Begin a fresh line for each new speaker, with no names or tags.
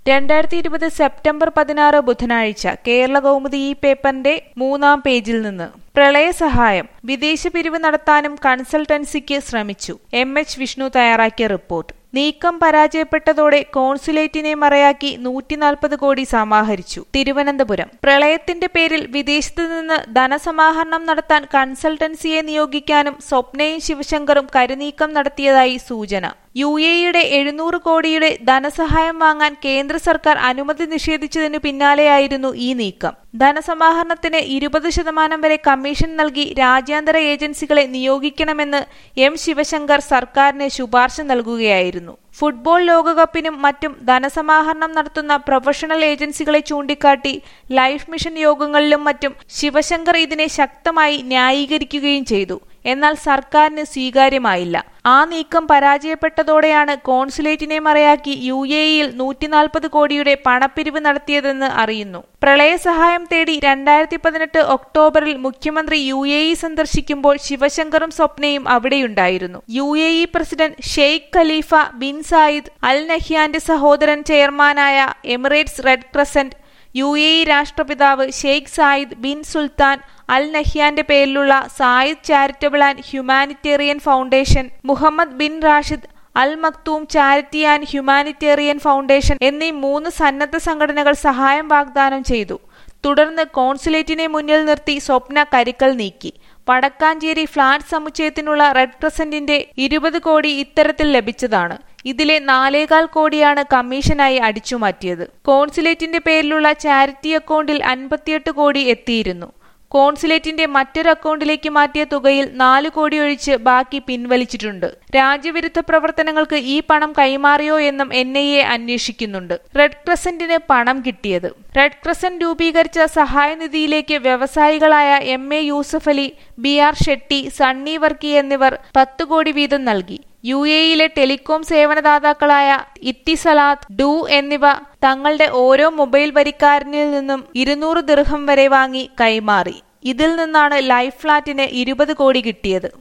രണ്ടായിരത്തി ഇരുപത് സെപ്റ്റംബർ പതിനാറ് ബുധനാഴ്ച കേരള കൗമുദി ഈ പേപ്പറിന്റെ മൂന്നാം പേജിൽ നിന്ന് പ്രളയസഹായം വിദേശ പിരിവ് നടത്താനും കൺസൾട്ടൻസിക്ക് ശ്രമിച്ചു എം എച്ച് വിഷ്ണു തയ്യാറാക്കിയ റിപ്പോർട്ട് നീക്കം പരാജയപ്പെട്ടതോടെ കോൺസുലേറ്റിനെ മറയാക്കി നൂറ്റിനാൽപ്പത് കോടി സമാഹരിച്ചു തിരുവനന്തപുരം പ്രളയത്തിന്റെ പേരിൽ വിദേശത്തു നിന്ന് ധനസമാഹരണം നടത്താൻ കൺസൾട്ടൻസിയെ നിയോഗിക്കാനും സ്വപ്നയും ശിവശങ്കറും കരുനീക്കം നടത്തിയതായി സൂചന യു എയുടെ എഴുന്നൂറ് കോടിയുടെ ധനസഹായം വാങ്ങാൻ കേന്ദ്ര സർക്കാർ അനുമതി നിഷേധിച്ചതിനു പിന്നാലെയായിരുന്നു ഈ നീക്കം ധനസമാഹരണത്തിന് ഇരുപത് ശതമാനം വരെ കമ്മീഷൻ നൽകി രാജ്യാന്തര ഏജൻസികളെ നിയോഗിക്കണമെന്ന് എം ശിവശങ്കർ സർക്കാരിന് ശുപാർശ നൽകുകയായിരുന്നു ഫുട്ബോൾ ലോകകപ്പിനും മറ്റും ധനസമാഹരണം നടത്തുന്ന പ്രൊഫഷണൽ ഏജൻസികളെ ചൂണ്ടിക്കാട്ടി ലൈഫ് മിഷൻ യോഗങ്ങളിലും മറ്റും ശിവശങ്കർ ഇതിനെ ശക്തമായി ന്യായീകരിക്കുകയും ചെയ്തു എന്നാൽ സർക്കാരിന് സ്വീകാര്യമായില്ല ആ നീക്കം പരാജയപ്പെട്ടതോടെയാണ് കോൺസുലേറ്റിനെ മറയാക്കി യു എ ഇയിൽ നൂറ്റിനാൽപ്പത് കോടിയുടെ പണപ്പിരിവ് നടത്തിയതെന്ന് അറിയുന്നു പ്രളയസഹായം തേടി രണ്ടായിരത്തി പതിനെട്ട് ഒക്ടോബറിൽ മുഖ്യമന്ത്രി യു എ ഇ സന്ദർശിക്കുമ്പോൾ ശിവശങ്കറും സ്വപ്നയും അവിടെയുണ്ടായിരുന്നു U A E president Sheikh Khalifa bin Zayed Al നഹ്യാന്റെ സഹോദരൻ ചെയർമാനായ Emirates Red Crescent U A E രാഷ്ട്രപിതാവ് Sheikh Zayed bin Sultan Al നഹ്യാന്റെ പേരിലുള്ള Zayed charitable and humanitarian foundation Mohammed bin Rashid Al Maktoum charity and humanitarian foundation എന്നീ മൂന്ന് സന്നദ്ധ സംഘടനകൾ സഹായം വാഗ്ദാനം ചെയ്തു തുടർന്ന് കോൺസുലേറ്റിനെ മുന്നിൽ നിർത്തി സ്വപ്ന കരിക്കൽ നീക്കി വടക്കാഞ്ചേരി ഫ്ളാറ്റ് സമുച്ചയത്തിനുള്ള റെഡ് ക്രസന്റിന്റെ ഇരുപത് കോടി ഇത്തരത്തിൽ ലഭിച്ചതാണ് ഇതിലെ നാലേകാൽ കോടിയാണ് കമ്മീഷനായി അടിച്ചുമാറ്റിയത് കോൺസുലേറ്റിന്റെ പേരിലുള്ള ചാരിറ്റി അക്കൗണ്ടിൽ അൻപത്തിയെട്ട് കോടി എത്തിയിരുന്നു കോൺസുലേറ്റിന്റെ മറ്റൊരു അക്കൗണ്ടിലേക്ക് മാറ്റിയ തുകയിൽ നാല് കോടി ഒഴിച്ച് ബാക്കി പിൻവലിച്ചിട്ടുണ്ട് രാജ്യവിരുദ്ധ പ്രവർത്തനങ്ങൾക്ക് ഈ പണം കൈമാറിയോ എന്നും എൻ ഐ എ അന്വേഷിക്കുന്നുണ്ട് റെഡ് ക്രസന്റിന് പണം കിട്ടിയത് റെഡ് ക്രസന്റ് രൂപീകരിച്ച സഹായനിധിയിലേക്ക് വ്യവസായികളായ M A Yusuff Ali B R Shetty Sunny Varkey എന്നിവർ പത്ത് കോടി വീതം നൽകി യു എയിലെ ടെലികോം സേവനദാതാക്കളായ ഇത്തിസലാത്ത് ഡു എന്നിവ തങ്ങളുടെ ഓരോ മൊബൈൽ വരിക്കാരനിൽ നിന്നും ഇരുന്നൂറ് ദിർഹം വരെ വാങ്ങി കൈമാറി ഇതിൽ നിന്നാണ് ലൈഫ് ഫ്ലാറ്റിന് ഇരുപത് കോടി കിട്ടിയത്